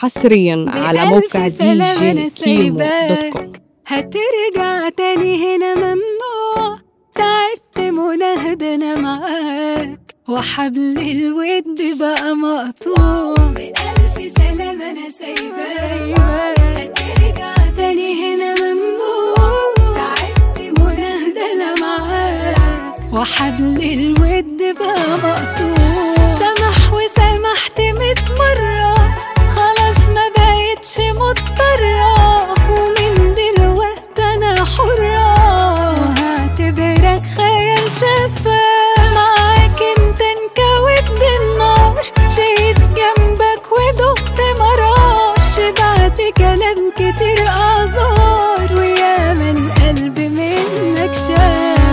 حصريا على موقع دي جي كيمو دوت كوم هترجع تاني هنا ممنوع تعبت منهدنا معاك وحبل الود بقى مقطوع بألف سلام أنا سايباك هترجع تاني هنا ممنوع تعبت منهدنا معاك وحبل الود بقى مقطوع سمح وسامحت ميت مرة خلاص ما بقتش مضطرة ومن دلوقت أنا حرة وهعتبرك خيال شفاف معاك انت انكوت بالنار جيت جنبك ودقت مرار شبعت كلام كتير أعذار ويا من قلبي منك شاف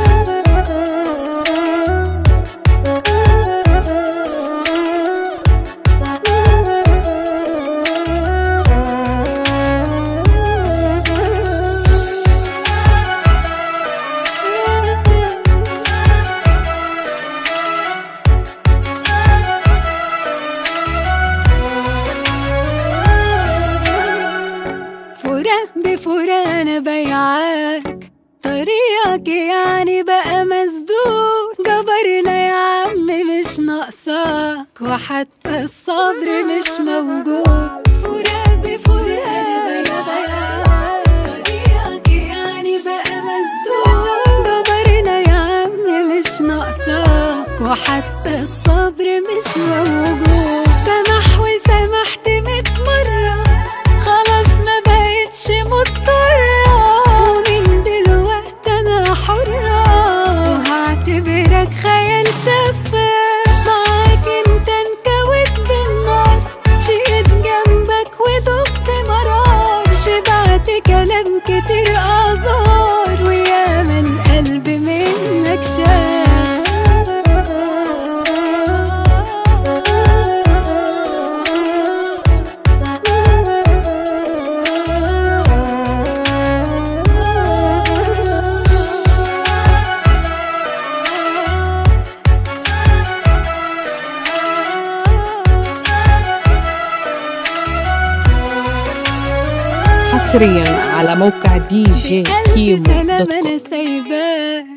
فراق بفراق انا بيعاك طريقك يعني بقى مسدود جبرنا يا عم مش ناقصاك وحتى الصبر مش موجود فراق بفراق انا بيعاك طريقك يعني بقى مسدود جبرنا يا عم مش ناقصاك وحتى الصبر مش موجود سمح وسامحت ميت مرة خلاص ما بقتش مضطرة ومن دلوقت أنا حرة وهعتبرك خيال شفاف معاك انت انكوت بالنار جيت جنبك ودقت مرار شبعت كلام كتير أعذار ويا من قلبي منك حصريا على موقع دي جي بألف كيمو سلام دوت كوم أنا سايباك